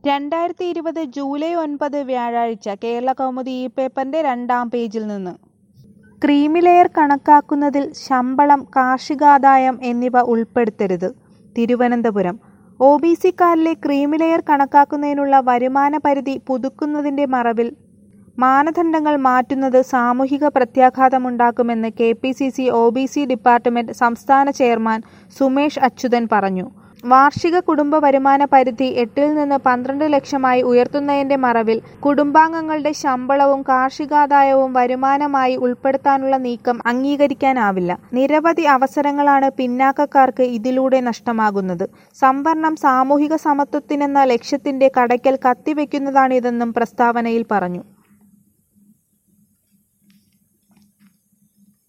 രണ്ടായിരത്തി ഇരുപത് ജൂലൈ ഒൻപത് വ്യാഴാഴ്ച കേരളകൗമുദി ഈ പേപ്പറിന്റെ രണ്ടാം പേജിൽ നിന്ന് ക്രീമിലെയർ കണക്കാക്കുന്നതിൽ ശമ്പളം കാർഷികാദായം എന്നിവ ഉൾപ്പെടുത്തരുത് തിരുവനന്തപുരം ഒ ബി സിക്കാരിലെ ക്രീമിലെയർ കണക്കാക്കുന്നതിനുള്ള വരുമാന പരിധി പുതുക്കുന്നതിന്റെ മറവിൽ മാനദണ്ഡങ്ങൾ മാറ്റുന്നത് സാമൂഹിക പ്രത്യാഘാതമുണ്ടാക്കുമെന്ന് K P C C O B C department സംസ്ഥാന ചെയർമാൻ സുമേഷ് അച്യുതൻ പറഞ്ഞു വാർഷിക കുടുംബ വരുമാന പരിധി എട്ടിൽ നിന്ന് പന്ത്രണ്ട് ലക്ഷമായി ഉയർത്തുന്നതിന്റെ മറവിൽ കുടുംബാംഗങ്ങളുടെ ശമ്പളവും കാർഷികാദായവും വരുമാനമായി ഉൾപ്പെടുത്താനുള്ള നീക്കം അംഗീകരിക്കാനാവില്ല നിരവധി അവസരങ്ങളാണ് പിന്നാക്കക്കാർക്ക് ഇതിലൂടെ നഷ്ടമാകുന്നത് സംവരണം സാമൂഹിക സമത്വത്തിനെന്ന ലക്ഷ്യത്തിന്റെ കടയ്ക്കൽ കത്തിവെക്കുന്നതാണിതെന്നും പ്രസ്താവനയിൽ പറഞ്ഞു